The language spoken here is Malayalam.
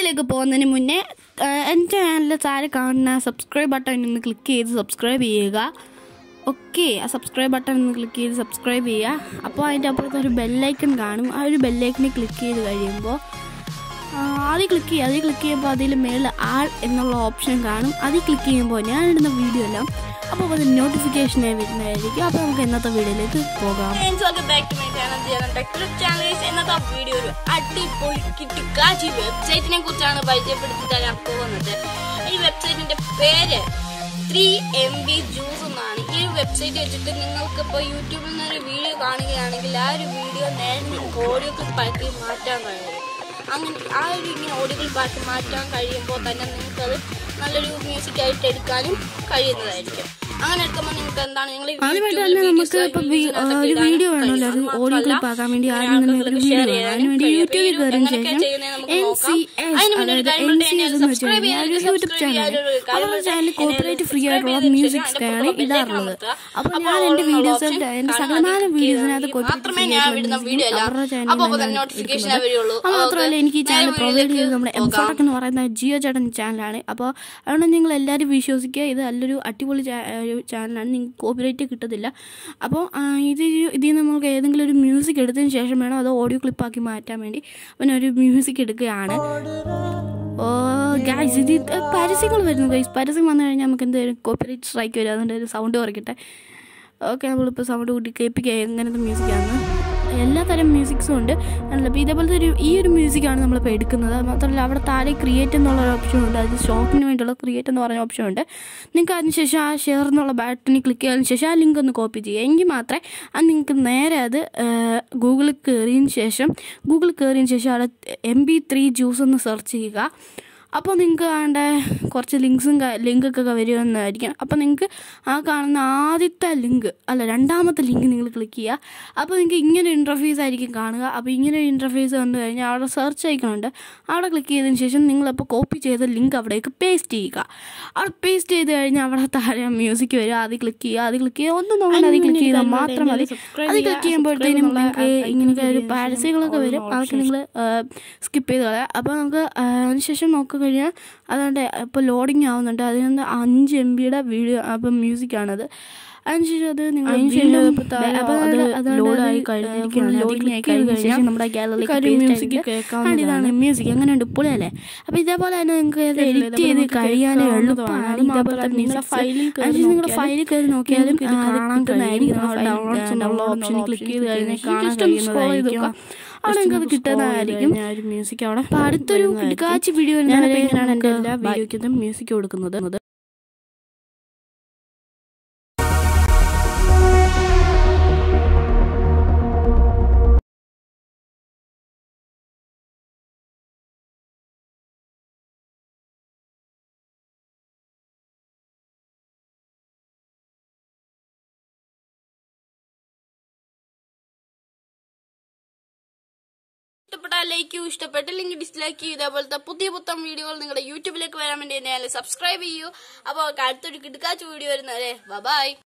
വീഡിയോയിലേക്ക് പോകുന്നതിന് മുന്നേ ആ, എൻ്റെ ചാനലിൽ താഴെ കാണുന്ന സബ്സ്ക്രൈബ് ബട്ടൺ ഒന്ന് ക്ലിക്ക് ചെയ്ത് സബ്സ്ക്രൈബ് ചെയ്യുക ഓക്കെ ആ സബ്സ്ക്രൈബ് ബട്ടൺ ഒന്ന് ക്ലിക്ക് ചെയ്ത് സബ്സ്ക്രൈബ് ചെയ്യുക അപ്പോൾ അതിൻ്റെ അപ്പുറത്ത് ഒരു ബെല്ലൈക്കൺ കാണും ആ ഒരു ബെല്ലൈക്കണിൽ ക്ലിക്ക് ചെയ്ത് കഴിയുമ്പോൾ ആ, ആദ്യം ക്ലിക്ക് ചെയ്യുക അതിൽ ക്ലിക്ക് ചെയ്യുമ്പോൾ അതിൽ മേളിൽ ആൾ എന്നുള്ള ഓപ്ഷൻ കാണും അതിൽ ക്ലിക്ക് ചെയ്യുമ്പോൾ ഞാൻ ഇടുന്ന വീഡിയോ എല്ലാം അപ്പോൾ അത് നോട്ടിഫിക്കേഷനായി വരുന്നതായിരിക്കും അപ്പോൾ നമുക്ക് ഇന്നത്തെ വീഡിയോയിലേക്ക് പോകാം ഇന്നത്തെ വീഡിയോ ഒരു അടിപൊളി കിട്ടിക്കാച്ചി വെബ്സൈറ്റിനെ കുറിച്ചാണ് പരിചയപ്പെടുത്തി തരാൻ പോകുന്നത് ഈ വെബ്സൈറ്റിന്റെ പേര് ത്രീ എം ബി ജ്യൂസ് എന്നാണ് ഈ ഒരു വെബ്സൈറ്റ് വെച്ചിട്ട് നിങ്ങൾക്ക് ഇപ്പോൾ യൂട്യൂബിൽ നിന്ന് ഒരു വീഡിയോ കാണുകയാണെങ്കിൽ ആ ഒരു വീഡിയോ നേരെ നിങ്ങൾക്ക് ഓഡിയോ ക്ലിപ്പാക്കി മാറ്റാൻ കഴിയും അങ്ങനെ ആ ഒരു ഇങ്ങനെ ഓഡിയോ ക്ലിപ്പാക്കി മാറ്റാൻ കഴിയുമ്പോൾ തന്നെ നിങ്ങൾക്കത് നല്ലൊരു മ്യൂസിക് ആയിട്ട് എടുക്കാനും കഴിയുന്നതായിരിക്കും അങ്ങനെ എടുക്കുമ്പോൾ നിങ്ങൾക്ക് എന്താണ് നിങ്ങൾ ആദ്യമായിട്ട് തന്നെ നമുക്ക് ഇപ്പൊ വി- ആ, ഒരു വീഡിയോ വേണമല്ലോ അത് ഓഡിയോ ക്ലിപ്പ് ആക്കാൻ വേണ്ടി ആദ്യം തന്നെ ഒരു വീഡിയോ വേണം അതിനുവേണ്ടി യൂട്യൂബിൽ കയറിയതിനു ശേഷം എൻ സി എസ് അതായത് എൻ സി എസ് എന്ന് വെച്ച് കഴിഞ്ഞാൽ ഒരു യൂട്യൂബ് ചാനൽ അപ്പോൾ ചാനൽ കോപ്പറേറ്റ് ഫ്രീ ആയിട്ടുള്ള മ്യൂസിക്സ് ആണ് ഇടാറുള്ളത് അപ്പോൾ ഞാൻ എന്റെ വീഡിയോസ് എന്റെ സകലമാന വീഡിയോസിനകത്ത് കോപ്പറേറ്റ് ഫ്രീ ആയിട്ടുള്ള മ്യൂസിക് അവരുടെ ചാനലിൽ നോട്ടിഫിക്കേഷൻ എടുക്കുന്നത് വരുള്ളൂ അത് മാത്രമല്ല എനിക്ക് ഈ ചാനൽ പ്രൊവൈഡ് ചെയ്തത് നമ്മുടെ എംഫോട്ടക് എന്ന് പറയുന്ന ജിയോ ചേട്ടൻ ചാനലാണ് അപ്പോൾ അതുകൊണ്ട് നിങ്ങൾ എല്ലാവരും വിശ്വസിക്കുക ഇത് നല്ലൊരു അടിപൊളി ചാ- ഒരു ചാനലാണ് നിങ്ങൾക്ക് കോപ്പിറൈറ്റ് കിട്ടത്തില്ല അപ്പോൾ ആ, ഇത് ഇതിൽ നിന്ന് നമുക്ക് ഏതെങ്കിലും ഒരു മ്യൂസിക് എടുത്തതിന് ശേഷം വേണം അത് ഓഡിയോ ക്ലിപ്പാക്കി മാറ്റാൻ വേണ്ടി പിന്നെ ഒരു മ്യൂസിക് എടുക്കുകയാണ് ഓ ഗൈസ് ഇത് ഇത് പരസ്യങ്ങൾ വരുന്നു ഗൈസ് പരസ്യം വന്നു കഴിഞ്ഞാൽ നമുക്ക് എന്തെങ്കിലും കോപ്പിറൈറ്റ് സ്ട്രൈക്ക് വരും അതുകൊണ്ട് ഒരു സൗണ്ട് കുറയ്ക്കട്ടെ ഓക്കെ നമ്മളിപ്പോൾ സൗണ്ട് കൂട്ടി കേൾപ്പിക്കുക എങ്ങനത്തെ മ്യൂസിക്കാണ് എല്ലാ തരം മ്യൂസിക്സും ഉണ്ട് അപ്പോൾ ഇതേപോലത്തെ ഒരു ഈ ഒരു മ്യൂസിക്കാണ് നമ്മളിപ്പോൾ എടുക്കുന്നത് അത് മാത്രമല്ല അവിടെ താഴെ ക്രിയേറ്റ് എന്നുള്ള ഒരു ഓപ്ഷൻ ഉണ്ട് അത് ഷോപ്പിന് വേണ്ടിയുള്ള ക്രിയേറ്റ് എന്ന് പറഞ്ഞ ഓപ്ഷൻ ഉണ്ട് നിങ്ങൾക്ക് അതിനുശേഷം ആ ഷെയർ എന്നുള്ള ബട്ടണിൽ ക്ലിക്ക് ചെയ്തതിന് ശേഷം ആ ലിങ്ക് ഒന്ന് കോപ്പി ചെയ്യുക എങ്കിൽ മാത്രമേ അത് നിങ്ങൾക്ക് നേരെ അത് ഗൂഗിളിൽ കയറിയതിന് ശേഷം ഗൂഗിളിൽ കയറിയതിന് ശേഷം അവിടെ എം ബി ത്രീ ജ്യൂസ് ഒന്ന് സെർച്ച് ചെയ്യുക അപ്പോൾ നിങ്ങൾക്ക് വേണ്ട കുറച്ച് ലിങ്ക്സും ലിങ്കൊക്കെ വരുമെന്നായിരിക്കും അപ്പോൾ നിങ്ങൾക്ക് ആ കാണുന്ന ആദ്യത്തെ ലിങ്ക് അല്ല രണ്ടാമത്തെ ലിങ്ക് നിങ്ങൾ ക്ലിക്ക് ചെയ്യുക അപ്പോൾ നിങ്ങൾക്ക് ഇങ്ങനെ ഇൻ്റർഫേസ് ആയിരിക്കും കാണുക അപ്പോൾ ഇങ്ങനെ ഒരു ഇൻ്റർഫേസ് വന്നു കഴിഞ്ഞാൽ അവിടെ സെർച്ച് ഐക്കണുണ്ട് അവിടെ ക്ലിക്ക് ചെയ്തതിന് ശേഷം നിങ്ങളപ്പോൾ കോപ്പി ചെയ്ത ലിങ്ക് അവിടേക്ക് പേസ്റ്റ് ചെയ്യുക അവിടെ പേസ്റ്റ് ചെയ്ത് കഴിഞ്ഞാൽ അവിടെ താഴെ മ്യൂസിക് വരും അത് ക്ലിക്ക് ചെയ്യുക അത് ക്ലിക്ക് ചെയ്യുക ഒന്നും നോക്കണ്ട അത് ക്ലിക്ക് ചെയ്താൽ മാത്രം മതി അത് ക്ലിക്ക് ചെയ്യുമ്പോഴത്തേനും നിങ്ങൾക്ക് ഇങ്ങനെയൊക്കെ ഒരു പാരസ്യങ്ങളൊക്കെ വരും അതൊക്കെ നിങ്ങൾ സ്കിപ്പ് ചെയ്ത് കളയാം അപ്പോൾ നമുക്ക് ആ, അതിനുശേഷം നോക്കിക്കഴിഞ്ഞാൽ അതുകൊണ്ട് ഇപ്പോൾ ലോഡിങ് ആവുന്നുണ്ട് അതിൽ നിന്ന് അഞ്ച് എം ബിയുടെ വീഡിയോ അപ്പം മ്യൂസിക്കാണത് അതിനുശേഷം അത് നിങ്ങൾ ലോഡായി കഴിഞ്ഞിരിക്കുകയാണ് നമ്മുടെ മ്യൂസിക് കേൾക്കാം ഇതാണ് മ്യൂസിക് അങ്ങനെ ഉണ്ട് പൊളിയല്ലേ അപ്പോൾ ഇതേപോലെ തന്നെ നിങ്ങൾക്ക് ഇത് എഡിറ്റ് ചെയ്ത് കഴിയാൻ എളുപ്പമാണ് ഇതേപോലെ നിങ്ങളുടെ ഫയലിൽ നിങ്ങളുടെ ഫയലിൽ കയറി നോക്കിയാലും ഇത് കാണാൻ കഴിയുന്നതായിരിക്കും ഡൗൺലോഡ് ഓപ്ഷൻ ക്ലിക്ക് ചെയ്ത് കഴിഞ്ഞാൽ കാണാൻ കഴിയുന്നതായിരിക്കും അവിടെ നിങ്ങൾക്ക് അത് കിട്ടുന്നതായിരിക്കും മ്യൂസിക് അവിടെ അപ്പോൾ അടുത്തൊരു കിടക്കാച്ചി വീഡിയോ ഇങ്ങനെയാണ് എൻ്റെ എല്ലാ വീഡിയോയ്ക്കും മ്യൂസിക് കൊടുക്കുന്നത് ഇഷ്ടപ്പെട്ടാൽ ലൈക്ക് ചെയ്യൂ ഇഷ്ടപ്പെട്ടില്ലെങ്കിൽ ഡിസ്ലൈക്ക് ചെയ്യൂ ഇതേപോലത്തെ പുതിയ പുത്തൻ വീഡിയോകൾ നിങ്ങളുടെ യൂട്യൂബിലേക്ക് വരാൻ വേണ്ടി എന്നെ സബ്സ്ക്രൈബ് ചെയ്യൂ അപ്പോൾ അടുത്തൊരു കിടക്കാച്ച വീഡിയോ വരുന്നവരെ ബൈ